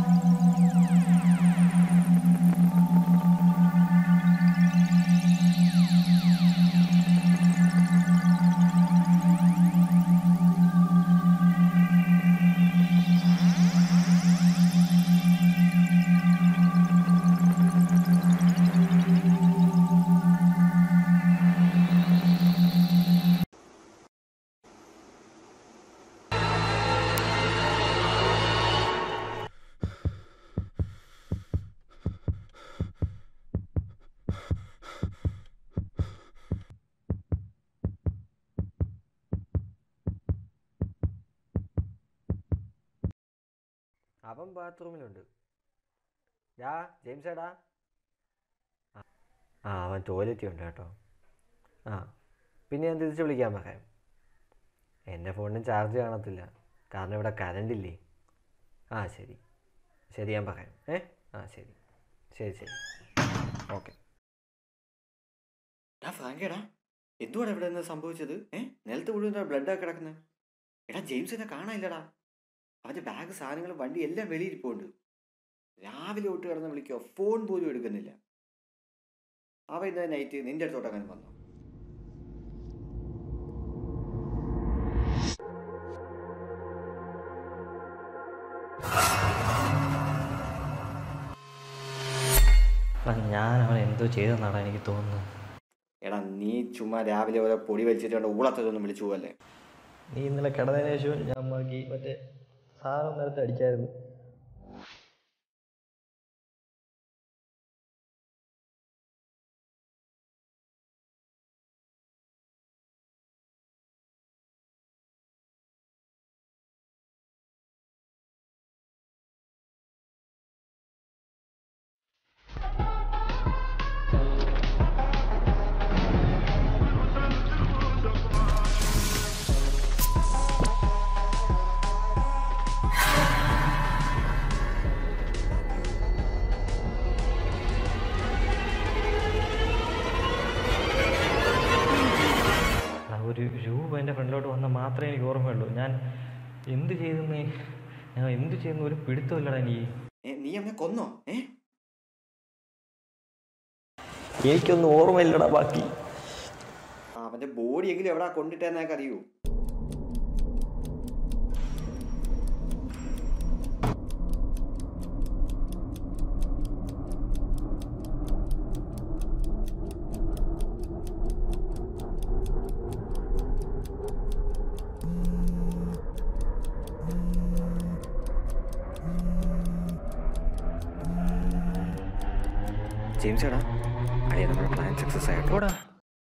അവൻ ബാത്റൂമിലുണ്ട് ഡാ ജെയിംസ് ഏടാ ആ ആ അവൻ ടോയ്ലറ്റിൽ ഉണ്ട് കേട്ടോ ആ പിന്നെ ഞാൻ തിരിച്ച് വിളിക്കാൻ പറയാം എൻ്റെ ഫോണിന് ചാർജ് കാണത്തില്ല കാരണം ഇവിടെ കറണ്ട് ഇല്ലേ ആ ശരി ശരി ഞാൻ പറയാം ഏ ആ ശരി ശരി ശരി ഓക്കെ എടാ ഫ്രാങ്കേടാ എന്തുവാടാ ഇവിടെ നിന്ന് സംഭവിച്ചത് ഏ നിലത്ത് മുഴുവൻ ബ്ലഡാ കിടക്കുന്നത് എടാ ജെയിംസിനെ കാണാനില്ലടാ അവൻ്റെ ബാഗ് സാധനങ്ങൾ വണ്ടി എല്ലാം വെളിയിരിപ്പുണ്ട് രാവിലെ തൊട്ട് കിടന്ന് വിളിക്കോ ഫോൺ പോലും എടുക്കുന്നില്ല അവ ഇന്നലെ നൈറ്റ് നിന്റെ അടുത്തോട്ട് അങ്ങനെ വന്നു ഞാൻ അവൻ എന്തോ ചെയ്തെന്നാണ് എനിക്ക് തോന്നുന്നത് എടാ നീ ചുമ്മാ രാവിലെ ഓരോ പൊടി വലിച്ചിട്ട് കൊണ്ട് ഊളത്തൊന്നും വിളിച്ചു പോവല്ലേ നീ ഇന്നലെ കിടന്നതിന് ശേഷം ഞാൻ നോക്കി മറ്റേ സാധനം നേരത്തെ അടിച്ചായിരുന്നു ആ ഒരു രൂപ എൻ്റെ ഫ്രണ്ടിലോട്ട് വന്നാൽ മാത്രമേ എനിക്ക് ഓർമ്മയുള്ളൂ ഞാൻ എന്ത് ചെയ്തെന്ന് ഞാൻ എന്ത് ചെയ്യുന്ന ഒരു പിടുത്തമില്ലടാ എനിക്ക് ഏ നീ അവനെ കൊന്നോ ഏ എനിക്കൊന്നും ഓർമ്മയില്ലടാ ബാക്കി ആ, അവന്റെ ബോഡി എങ്കിലും എവിടാ കൊണ്ടിട്ടെന്നൊക്കെ അറിയൂ ജെയിംസ് എടാ അടിയ നമ്മുടെ പ്ലാൻ സക്സസ് ആയിട്ടോ ഓടാ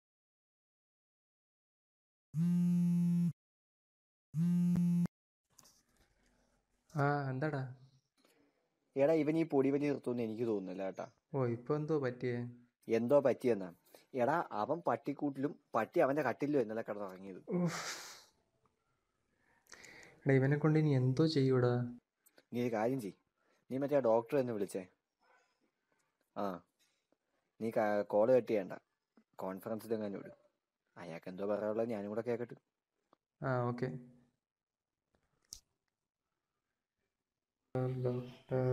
ആ എന്താടാ എടാ ഇവൻ ഈ പൊടി വലി നിർത്തുമെന്ന് എനിക്ക് തോന്നുന്നില്ല കേട്ടാ ഓ ഇപ്പൊ എന്തോ പറ്റിയേ എന്തോ പറ്റിയെന്നാ എടാ അവൻ പട്ടിക്കൂട്ടിലും പട്ടി അവന്റെ കട്ടിലും ഇന്നലെ കിടന്നിറങ്ങിയത് ഉഫ്. എടാ ഇവനെ കൊണ്ട് ഇനി എന്തോ ചെയ്യൂടാ നീ ഒരു കാര്യം ചെയ് നീ മറ്റേ ആ ഡോക്ടറെ ഒന്ന് വിളിച്ചേ ആ നീ കോള് കട്ട് ചെയ്യണ്ട കോൺഫറൻസിൽ എങ്ങനെ വിടും അയാൾക്ക് എന്തോ പറയാനുള്ളത് ഞാനും കൂടെ കേൾക്കട്ടെ ആ ഓക്കെ ഡോക്ടർ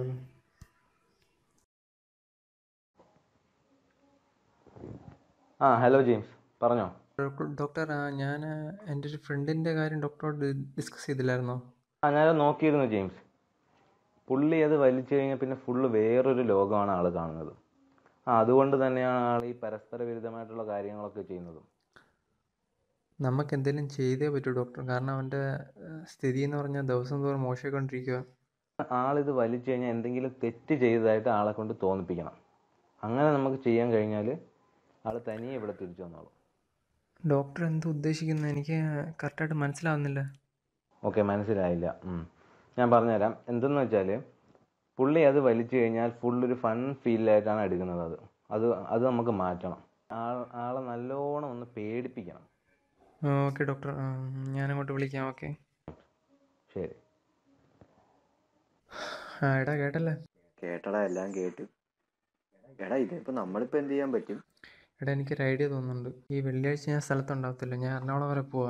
ആ ഹലോ ജെയിംസ് പറഞ്ഞോ ഡോക്ടർ ഡോക്ടർ ഞാൻ എൻ്റെ ഒരു ഫ്രണ്ടിൻ്റെ കാര്യം ഡോക്ടറോട് ഡിസ്കസ് ചെയ്തില്ലായിരുന്നോ ആ ഞാൻ നോക്കിയിരുന്നു ജെയിംസ് പുള്ളി അത് വലിച്ചു കഴിഞ്ഞാൽ പിന്നെ ഫുള്ള് വേറൊരു ലോകമാണ് ആൾ കാണുന്നത് ആ അതുകൊണ്ട് തന്നെയാണ് ആൾ ഈ പരസ്പര വിരുദ്ധമായിട്ടുള്ള കാര്യങ്ങളൊക്കെ ചെയ്യുന്നത് നമുക്ക് എന്തെങ്കിലും ചെയ്തേ പറ്റൂ ഡോക്ടർ കാരണം അവൻ്റെ ഏഹ്, സ്ഥിതി എന്ന് പറഞ്ഞാൽ ദിവസം തോറും മോശമായിക്കൊണ്ടിരിക്കുക ആളിത് വലിച്ചു കഴിഞ്ഞാൽ എന്തെങ്കിലും തെറ്റ് ചെയ്തതായിട്ട് ആളെ കൊണ്ട് തോന്നിപ്പിക്കണം അങ്ങനെ നമുക്ക് ചെയ്യാൻ കഴിഞ്ഞാൽ ആൾ തനിയെ ഇവിടെ തിരിച്ചു വന്നോളും ഡോക്ടർ എന്താ ഉദ്ദേശിക്കുന്നത് എനിക്ക് കറക്റ്റായിട്ട് മനസ്സിലാവുന്നില്ല ഓക്കെ മനസ്സിലായില്ല ഉം. ഞാൻ പറഞ്ഞുതരാം എന്തെന്ന് വെച്ചാൽ പുള്ളി അത് വലിച്ചു കഴിഞ്ഞാൽ ഫുൾ ഒരു ഫൺ ഫീലായിട്ടാണ് എടുക്കുന്നത് അത് അത് അത് നമുക്ക് മാറ്റണം ആൾ ആളെ നല്ലോണം ഒന്ന് പേടിപ്പിക്കണം ഓക്കെ ഡോക്ടർ ഞാനങ്ങോട്ട് വിളിക്കാം ഓക്കെ ശരി ആ എടാ കേട്ടല്ലേ കേട്ടടാ എല്ലാം കേട്ട് എടാ ഇതിപ്പോ നമ്മളിപ്പോ എന്ത് ചെയ്യാൻ പറ്റും എടാ എനിക്കൊരു ഐഡിയ തോന്നുന്നുണ്ട് ഈ വെള്ളിയാഴ്ച ഞാൻ സ്ഥലത്തുണ്ടാകത്തില്ല ഞാൻ എറണാകുളം വരെ പോവാ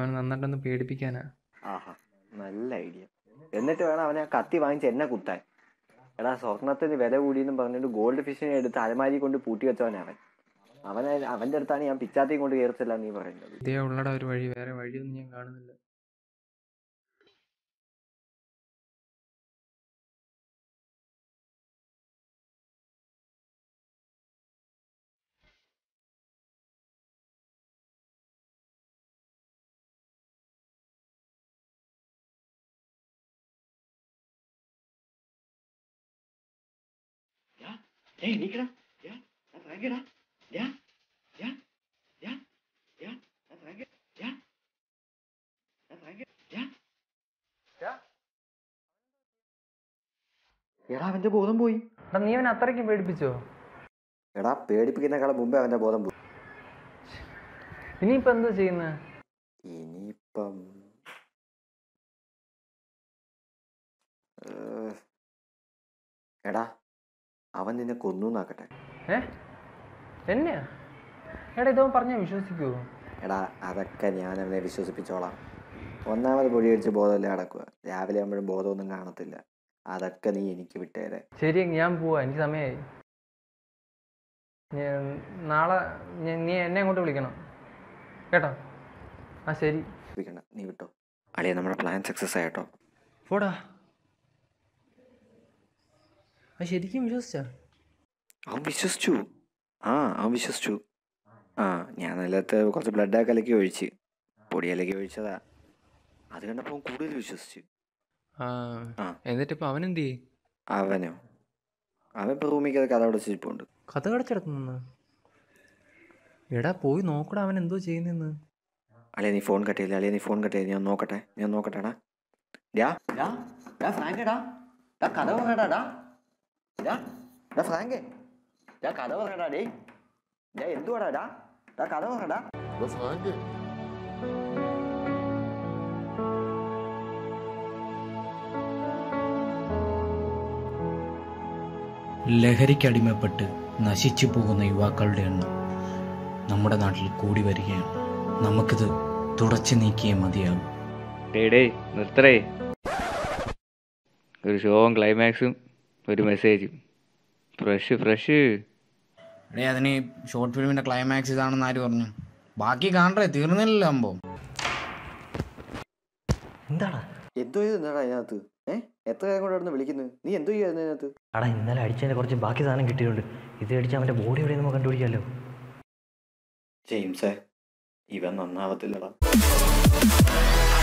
അവൻ നന്നായിട്ടൊന്ന് പേടിപ്പിക്കാനാ ആഹാ നല്ല ഐഡിയ എന്നിട്ട് വേണം അവനെ ആ കത്തി വാങ്ങിച്ച് എന്നെ കുത്താൻ എടാ സ്വർണത്തിന് വില കൂടിയെന്നും പറഞ്ഞിട്ട് ഗോൾഡ് ഫിഷിനെ എടുത്ത് അലമാരി കൊണ്ട് പൂട്ടി വെച്ചവനാ അവൻ അവനെ അവന്റെ അടുത്താണ് ഞാൻ പിച്ചാത്തിയും കൊണ്ട് കയറത്തില്ല നീ പറയുന്നത് ഇതേ ഉള്ളട ഒരു വഴി വേറെ വഴിയൊന്നും ഞാൻ കാണുന്നില്ല ഏയ് നീക്കടാ യാ ഞാൻ ഫ്രാങ്കടാ യാ യാ യാ യാ ഞാൻ ഫ്രാങ്ക് യാ ഞാൻ ഫ്രാങ്ക് യാ എടാ അവന്റെ ബോധം പോയി എടാ നീ അവനെ അത്രയ്ക്ക് പേടിപ്പിച്ചോ എടാ പേടിപ്പിക്കുന്നേക്കാളും മുമ്പേ അവന്റെ ബോധം പോയി ഇനിയിപ്പോ എന്താ ചെയ്യുന്നത് ഇനിയിപ്പം ഏഹ്, എടാ അവൻ നിന്നെ കൊന്നു നാക്കട്ടെ ഏ എന്നെയാ എടാ ഇതവൻ പറഞ്ഞാൽ വിശ്വസിക്കുവോ എടാ അതൊക്കെ ഞാൻ അവനെ വിശ്വസിപ്പിച്ചോളാം ഒന്നാമത് പൊടിയടിച്ച് ബോധമില്ല നടക്കുക രാവിലെ ആകുമ്പോഴും ബോധമൊന്നും കാണത്തില്ല അതൊക്കെ നീ എനിക്ക് വിട്ടേരെ ശരി ഞാൻ പോവാ എനിക്ക് സമയമായി ഞാൻ നാളെ ഞാൻ- നീ എന്നെ അങ്ങോട്ട് വിളിക്കണം കേട്ടോ ആ ശരി വിളിക്കണ്ട നീ വിട്ടോ അളിയ നമ്മുടെ പ്ലാൻ സക്സസ് ആയിട്ടോ പോടാ ആ ശരിക്കും വിശ്വസിച്ചാ അവൻ വിശ്വസിച്ചു ആ അവൻ വിശ്വസിച്ചു ആ ഞാൻ നിലത്ത് കുറച്ച് ബ്ലഡ് കലക്കി ഒഴിച്ച് പൊടിയലക്കി ഒഴിച്ചതാ അത് കണ്ടപ്പോൾ അവൻ കൂടുതൽ വിശ്വസിച്ചു ആ ആ. എന്നിട്ടിപ്പോ അവൻ എന്ത് ചെയ്യും അവനോ അവൻ ഇപ്പോൾ റൂമിൽ കഥ അവിടെ വെച്ചിട്ടുണ്ട് കഥ കടച്ചെടുക്കുന്നു എടാ പോയി നോക്കടാ അവൻ എന്തോ ചെയ്യുന്നെന്ന് അളിയ നീ ഫോൺ കട്ട് ചെയ്യില്ല അളിയ നീ ഫോൺ കട്ട് ചെയ്ത് ഞാൻ നോക്കട്ടെ ഞാൻ നോക്കട്ടെ ഡാ ഡാ ഡാ ഡാ ഫ്രാങ്ക് ഡാ ഡാ കഥ പറയടാ ഡാ ഡാ ഡാ ഫ്രാങ്ക് ഡാ കഥ പറയടാ ഡേ ഡാ എന്തുവാടാ ഡാ ഡാ കഥ പറയടാ ലഹരിക്കടിമപ്പെട്ട് നശിച്ചു പോകുന്ന യുവാക്കളുടെ എണ്ണം നമ്മുടെ നാട്ടിൽ കൂടി വരികയാണ് നമുക്കിത് തുടച്ചു നീക്കിയേ മതിയാകും ഡേ ഡേ നിർത്തറേ ഒരു ഷോവും ക്ലൈമാക്സും ഒരു മെസ്സേജും ഫ്രഷ് ഫ്രഷ് ഡേ അതിന് ഷോർട്ട് ഫിലിമിന്റെ ക്ലൈമാക്സ് ഇതാണെന്ന് ആര് പറഞ്ഞു ബാക്കി കാണണ്ടേ തീർന്നില്ലല്ലോ സംഭവം എന്താടാ എന്തോ ചെയ്ത് എന്നാടാ അതിനകത്ത് ഏ എത്ര നേരം കൊണ്ട് അവിടെ വിളിക്കുന്നത് നീ എന്തോ ചെയ്യുന്നു അതിനകത്ത് അടാ ഇന്നലെ അടിച്ചതിൻ്റെ കുറച്ച് ബാക്കി സാധനം കിട്ടിയിട്ടുണ്ട് ഇത് അടിച്ച് അവൻ്റെ ബോഡി എവിടെ നമുക്ക് കണ്ടുപിടിക്കാമല്ലോ ജെയിംസേ ഇവൻ നന്നാവത്തില്ലടാ